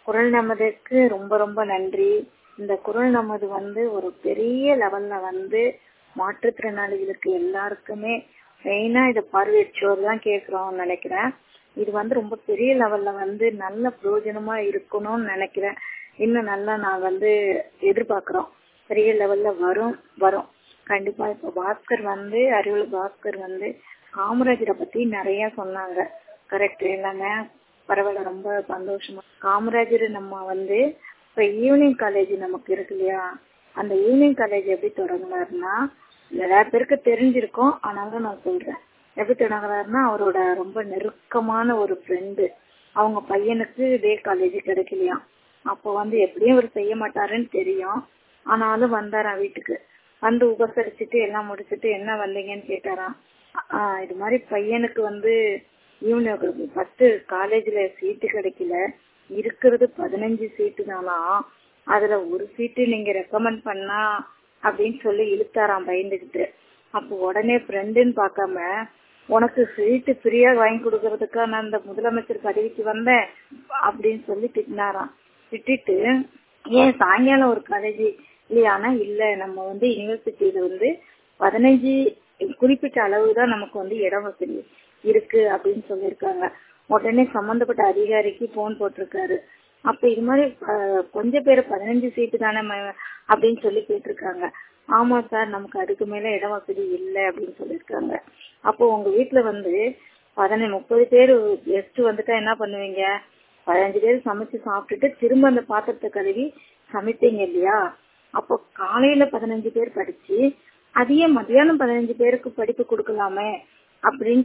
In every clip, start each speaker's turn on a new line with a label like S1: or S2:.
S1: குரல் நமதுக்கு ரொம்ப ரொம்ப நன்றி இந்த குரல் நமது வந்து ஒரு பெரிய லெவல்ல வந்து மாற்றுத்திறனாளிகளுக்கு எல்லாருக்குமே மெயினா இதை பார்வையற்றோர் தான் கேட்கிறோம்னு நினைக்கிறேன் இது வந்து ரொம்ப பெரிய லெவல்ல வந்து நல்ல பிரயோஜனமா இருக்கணும்னு நினைக்கிறேன் இன்னும் நல்லா நான் வந்து எதிர்பார்க்கிறோம் பெரிய லெவல்ல வரும் வரும் கண்டிப்பா இப்ப பாஸ்கர் வந்து அறிவுல பாஸ்கர் வந்து காமராஜரை பத்தி நிறைய சொன்னாங்க கரெக்ட் எல்லாமே பரவாயில்ல ரொம்ப சந்தோஷமா காமராஜர் நம்ம வந்து இப்ப ஈவினிங் காலேஜ் நமக்கு இருக்கு இல்லையா அந்த ஈவினிங் காலேஜ் எப்படி தொடங்கினாருன்னா நிறைய பேருக்கு தெரிஞ்சிருக்கும் ஆனாலும் நான் சொல்றேன் எப்படி தொடங்குறாருன்னா அவரோட ரொம்ப நெருக்கமான ஒரு ஃப்ரெண்டு அவங்க பையனுக்கு இதே காலேஜ் கிடைக்கலையாம் அப்போ வந்து எப்படியும் அவர் செய்ய மாட்டாருன்னு தெரியும் ஆனாலும் வந்தாராம் வீட்டுக்கு வந்து உபசரிச்சுட்டு எல்லாம் முடிச்சுட்டு என்ன வந்தீங்கன்னு கேட்டாராம் ஆஹ் இது மாதிரி பையனுக்கு வந்து ஈவினிங் ஃபர்ஸ்ட் காலேஜ்ல சீட்டு கிடைக்கல இருக்கிறது பதினஞ்சு சீட்டு தானா அதுல ஒரு சீட்டு நீங்க ரெக்கமெண்ட் பண்ணா அப்படின்னு சொல்லி இழுத்தாராம் பயந்துகிட்டு அப்போ உடனே ஃப்ரெண்டுன்னு பார்க்காம உனக்கு சீட்டு ஃப்ரீயா வாங்கி கொடுக்கறதுக்கா நான் இந்த முதலமைச்சர் பதவிக்கு வந்தேன் அப்படின்னு சொல்லி திட்டினாராம் திட்டிட்டு ஏன் சாயங்காலம் ஒரு காலேஜ் இல்லையானா இல்ல நம்ம வந்து யூனிவர்சிட்டியில வந்து பதினஞ்சு குறிப்பிட்ட அளவு தான் நமக்கு வந்து இடம் வசதி இருக்கு அப்படின்னு சொல்லியிருக்காங்க உடனே சம்பந்தப்பட்ட அதிகாரிக்கு போன் போட்டிருக்காரு அப்ப இது மாதிரி கொஞ்சம் பேர் பதினஞ்சு சீட்டு தானே அப்படின்னு சொல்லி கேட்டிருக்காங்க ஆமா சார் நமக்கு அதுக்கு மேல இட வசதி இல்லை அப்படின்னு சொல்லியிருக்காங்க அப்போ உங்க வீட்டுல வந்து பதினஞ்சு முப்பது பேர் கெஸ்ட் வந்துட்டா என்ன பண்ணுவீங்க பதினஞ்சு பேர் சமைச்சு சாப்பிட்டுட்டு திரும்ப அந்த பாத்திரத்தை கழுவி சமைப்பீங்க இல்லையா அப்போ காலையில பதினஞ்சு பேர் படிச்சு அதையே மத்தியானம் பதினஞ்சு பேருக்கு படிப்பு கொடுக்கலாமே அப்படின்னு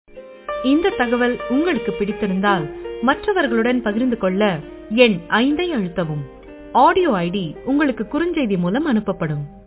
S2: இந்த தகவல் உங்களுக்கு பிடித்திருந்தால் மற்றவர்களுடன் பகிர்ந்து கொள்ள எண் ஐந்தை அழுத்தவும் ஆடியோ ஐடி உங்களுக்கு குறுஞ்செய்தி மூலம் அனுப்பப்படும்